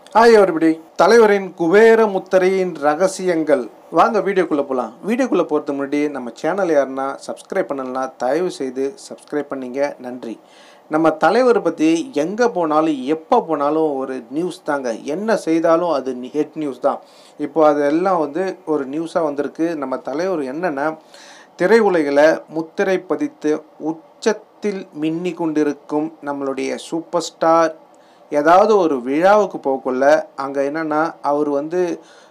hi everybody தலைவரின் குபேர முத்திரையின் ரகசியங்கள் வாங்க வீடியோக்குள்ளே போகலாம் வீடியோக்குள்ளே போகிறதுக்கு முன்னாடி நம்ம சேனல் யாருன்னா சப்ஸ்கிரைப் பண்ணலாம் தயவு செய்து சப்ஸ்கிரைப் பண்ணீங்க நன்றி நம்ம தலைவர் பற்றி எங்கே போனாலும் எப்போ போனாலும் ஒரு நியூஸ் தாங்க என்ன செய்தாலும் அது ஹெட் நியூஸ் தான் இப்போ அதெல்லாம் வந்து ஒரு நியூஸாக வந்திருக்கு நம்ம தலைவர் என்னென்னா திரையுலகில் முத்திரை பதித்து உச்சத்தில் மின்னி கொண்டிருக்கும் நம்மளுடைய சூப்பர் ஸ்டார் ஏதாவது ஒரு விழாவுக்கு போகக்குள்ள அங்கே என்னென்னா அவர் வந்து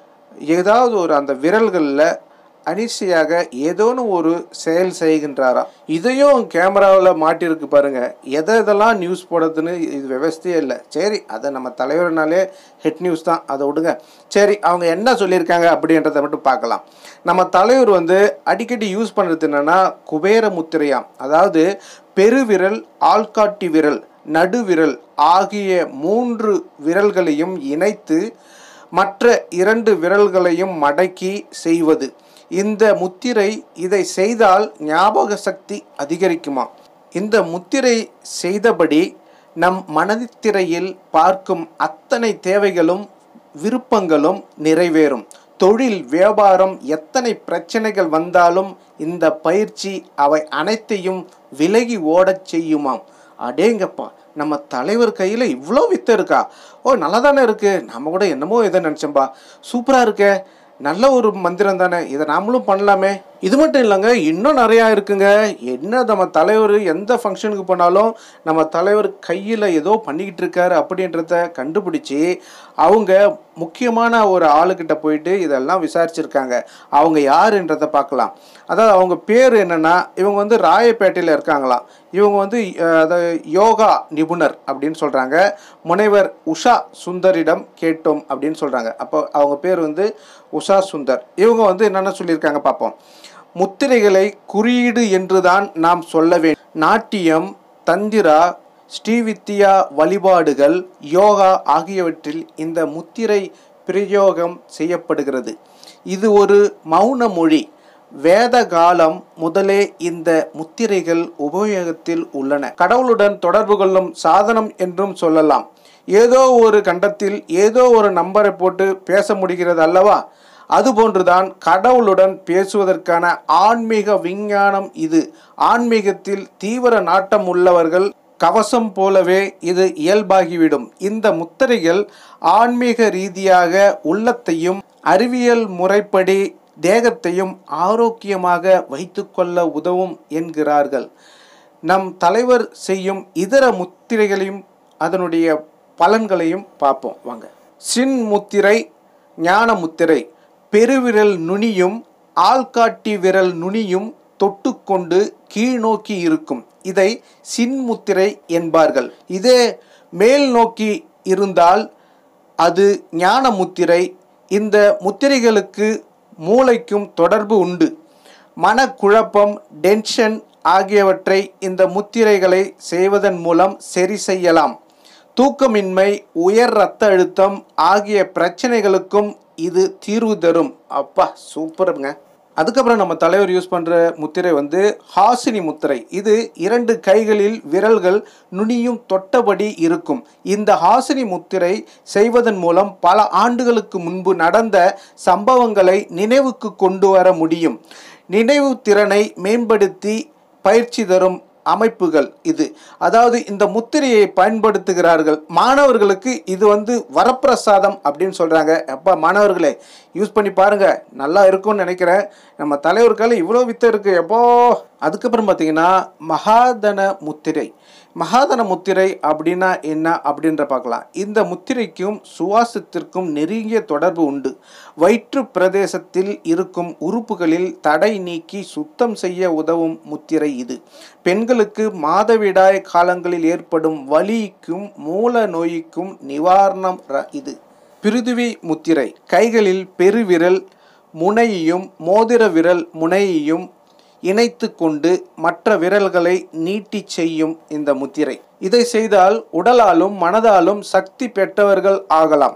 ஏதாவது ஒரு அந்த விரல்களில் அனிசையாக ஏதோன்னு ஒரு செயல் செய்கின்றாராம் இதையும் கேமராவில் மாட்டியிருக்கு பாருங்க எதை இதெல்லாம் நியூஸ் போடுறதுன்னு இது விவஸ்தையே இல்லை சரி அதை நம்ம தலைவர்னாலே ஹெட் நியூஸ் தான் அதை விடுங்க சரி அவங்க என்ன சொல்லியிருக்காங்க அப்படின்றத மட்டும் பார்க்கலாம் நம்ம தலைவர் வந்து அடிக்கடி யூஸ் பண்ணுறது என்னென்னா குபேர முத்திரையாம் அதாவது பெருவிரல் ஆள்காட்டி விரல் நடுவிரல் ஆகிய மூன்று விரல்களையும் இணைத்து மற்ற இரண்டு விரல்களையும் மடக்கி செய்வது இந்த முத்திரை இதை செய்தால் ஞாபக சக்தி அதிகரிக்குமா இந்த முத்திரை செய்தபடி நம் மனதித்திரையில் பார்க்கும் அத்தனை தேவைகளும் விருப்பங்களும் நிறைவேறும் தொழில் வியாபாரம் எத்தனை பிரச்சனைகள் வந்தாலும் இந்த பயிற்சி அவை அனைத்தையும் விலகி ஓடச் செய்யுமாம் அடேங்கப்பா நம்ம தலைவர் கையில் இவ்வளோ வித்தை இருக்கா ஓ நல்லா தானே இருக்குது நம்ம கூட என்னமோ எதை நினச்சோம்பா சூப்பராக இருக்கே நல்ல ஒரு மந்திரம் தானே இதை நாமளும் பண்ணலாமே இது மட்டும் இல்லைங்க இன்னும் நிறையா இருக்குங்க என்ன நம்ம தலைவர் எந்த ஃபங்க்ஷனுக்கு போனாலும் நம்ம தலைவர் கையில் ஏதோ பண்ணிக்கிட்டு இருக்காரு அப்படின்றத கண்டுபிடிச்சி அவங்க முக்கியமான ஒரு ஆளுக்கிட்ட போயிட்டு இதெல்லாம் விசாரிச்சிருக்காங்க அவங்க யாருன்றதை பார்க்கலாம் அதாவது அவங்க பேர் என்னென்னா இவங்க வந்து ராயப்பேட்டையில் இருக்காங்களாம் இவங்க வந்து அஹ், அதாவது யோகா நிபுணர் அப்படின்னு சொல்கிறாங்க முனைவர் உஷா சுந்தரிடம் கேட்டோம் அப்படின்னு சொல்கிறாங்க அப்போ அவங்க பேர் வந்து உஷா சுந்தர் இவங்க வந்து என்னென்ன சொல்லியிருக்காங்க பார்ப்போம் முத்திரைகளை குறியீடு என்றுதான் நாம் சொல்ல வேண்டும் நாட்டியம் தந்திரா ஸ்ரீவித்யா வழிபாடுகள் யோகா ஆகியவற்றில் இந்த முத்திரை பிரயோகம் செய்யப்படுகிறது இது ஒரு மௌன மொழி வேத காலம் முதலே இந்த முத்திரைகள் உபயோகத்தில் உள்ளன கடவுளுடன் தொடர்பு கொள்ளும் சாதனம் என்றும் சொல்லலாம் ஏதோ ஒரு கண்டத்தில் ஏதோ ஒரு நம்பரை போட்டு பேச முடிகிறது அல்லவா அதுபோன்றுதான் கடவுளுடன் பேசுவதற்கான ஆன்மீக விஞ்ஞானம் இது ஆன்மீகத்தில் தீவிர நாட்டம் உள்ளவர்கள் கவசம் போலவே இது இயல்பாகிவிடும் இந்த முத்திரைகள் ஆன்மீக ரீதியாக உள்ளத்தையும் அறிவியல் முறைப்படி தேகத்தையும் ஆரோக்கியமாக வைத்துக்கொள்ள உதவும் என்கிறார்கள் நம் தலைவர் செய்யும் இதர முத்திரைகளையும் அதனுடைய பலன்களையும் பார்ப்போம் வாங்க சின் முத்திரை ஞான முத்திரை பெருவிரல் நுனியும் ஆள்காட்டி விரல் நுனியும் தொட்டுக்கொண்டு கீழ்நோக்கி இருக்கும் இதை சின்முத்திரை என்பார்கள் இதே மேல் நோக்கி இருந்தால் அது ஞான முத்திரை இந்த முத்திரைகளுக்கு மூளைக்கும் தொடர்பு உண்டு மனக்குழப்பம் டென்ஷன் ஆகியவற்றை இந்த முத்திரைகளை செய்வதன் மூலம் சரி செய்யலாம் தூக்கமின்மை உயர் இரத்த அழுத்தம் ஆகிய பிரச்சனைகளுக்கும் இது தீர்வு தரும் அப்பா சூப்பருங்க அதுக்கப்புறம் நம்ம தலைவர் யூஸ் பண்ணுற முத்திரை வந்து ஹாசினி முத்திரை இது இரண்டு கைகளில் விரல்கள் நுனியும் தொட்டபடி இருக்கும் இந்த ஹாசினி முத்திரை செய்வதன் மூலம் பல ஆண்டுகளுக்கு முன்பு நடந்த சம்பவங்களை நினைவுக்கு கொண்டு வர முடியும் நினைவு திறனை மேம்படுத்தி பயிற்சி தரும் அமைப்புகள் இது அதாவது இந்த முத்திரையை பயன்படுத்துகிறார்கள் மாணவர்களுக்கு இது வந்து வரப்பிரசாதம் அப்படின்னு சொல்கிறாங்க அப்பா மாணவர்களே யூஸ் பண்ணி பாருங்க நல்லா இருக்கும்னு நினைக்கிறேன் நம்ம தலைவருக்கால இவ்வளோ வித்தை இருக்கு எப்போ அதுக்கப்புறம் பார்த்தீங்கன்னா மகாதன முத்திரை மகாதன முத்திரை அப்படின்னா என்ன அப்படின்ற பார்க்கலாம் இந்த முத்திரைக்கும் சுவாசத்திற்கும் நெருங்கிய தொடர்பு உண்டு வயிற்று பிரதேசத்தில் இருக்கும் உறுப்புகளில் தடை நீக்கி சுத்தம் செய்ய உதவும் முத்திரை இது பெண்களுக்கு மாதவிடாய் காலங்களில் ஏற்படும் வலிக்கும் மூல நோய்க்கும் நிவாரணம் ர- இது பிருதுவி முத்திரை கைகளில் பெருவிரல் முனையையும் மோதிர விரல் முனையையும் இணைத்து கொண்டு மற்ற விரல்களை நீட்டி செய்யும் இந்த முத்திரை இதை செய்தால் உடலாலும் மனதாலும் சக்தி பெற்றவர்கள் ஆகலாம்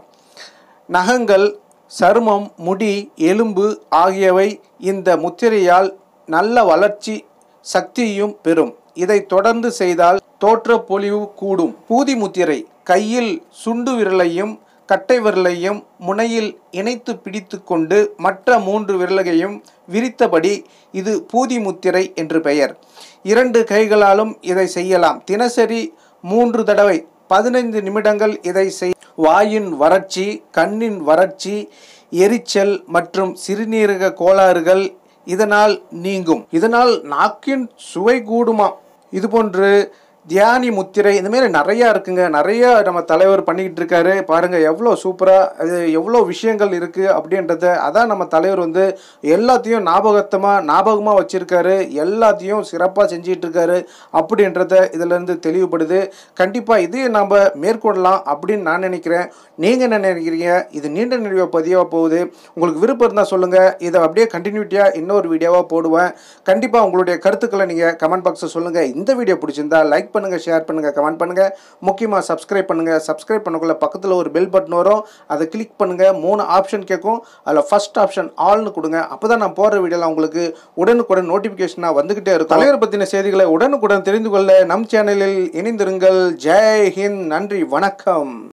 நகங்கள் சருமம் முடி எலும்பு ஆகியவை இந்த முத்திரையால் நல்ல வளர்ச்சி சக்தியும் பெறும் இதை தொடர்ந்து செய்தால் தோற்ற பொலிவு கூடும் பூதி முத்திரை கையில் சுண்டு விரலையும் கட்டை விரலையும் முனையில் இணைத்து பிடித்து கொண்டு மற்ற மூன்று விரல்களையும் விரித்தபடி இது பூதி முத்திரை என்று பெயர் இரண்டு கைகளாலும் இதை செய்யலாம் தினசரி மூன்று தடவை பதினைந்து நிமிடங்கள் இதை செய் வாயின் வறட்சி கண்ணின் வறட்சி எரிச்சல் மற்றும் சிறுநீரக கோளாறுகள் இதனால் நீங்கும் இதனால் நாக்கின் சுவை கூடுமா இதுபோன்று தியானி முத்திரை இந்த மாதிரி நிறையா இருக்குங்க நிறைய நம்ம தலைவர் பண்ணிக்கிட்டு இருக்காரு பாருங்க எவ்வளோ சூப்பராக அது எவ்வளோ விஷயங்கள் இருக்குது அப்படின்றத அதான் நம்ம தலைவர் வந்து எல்லாத்தையும் ஞாபகத்தமாக ஞாபகமாக வச்சுருக்காரு எல்லாத்தையும் சிறப்பாக செஞ்சிட்டு இருக்காரு அப்படின்றத இதிலேருந்து தெளிவுபடுது கண்டிப்பாக இது நம்ம மேற்கொள்ளலாம் அப்படின்னு நான் நினைக்கிறேன் நீங்கள் என்ன நினைக்கிறீங்க இது நீண்ட நிறைவு பதிவாக போகுது உங்களுக்கு விருப்பம் இருந்தால் சொல்லுங்கள் இதை அப்படியே கண்டினியூட்டியாக இன்னொரு வீடியோவாக போடுவேன் கண்டிப்பாக உங்களுடைய கருத்துக்களை நீங்கள் கமெண்ட் பாக்ஸில் சொல்லுங்கள் இந்த வீடியோ பிடிச்சிருந்தா லைக் பண்ணுங்கள் ஷேர் பண்ணுங்கள் கமெண்ட் பண்ணுங்கள் முக்கியமாக சப்ஸ்கிரைப் பண்ணுங்கள் சப்ஸ்கிரைப் பண்ணக்குள்ள பக்கத்தில் ஒரு பெல் பட்டன் வரும் அதை கிளிக் பண்ணுங்கள் மூணு ஆப்ஷன் கேட்கும் அதில் ஃபர்ஸ்ட் ஆப்ஷன் ஆல்னு கொடுங்க அப்போ தான் நான் போடுற வீடியோலாம் உங்களுக்கு உடனுக்குடன் நோட்டிஃபிகேஷனாக வந்துக்கிட்டே இருக்கும் தலைவர் பற்றின செய்திகளை உடனுக்குடன் தெரிந்து கொள்ள நம் சேனலில் இணைந்திருங்கள் ஜெய் ஹிந்த் நன்றி வணக்கம்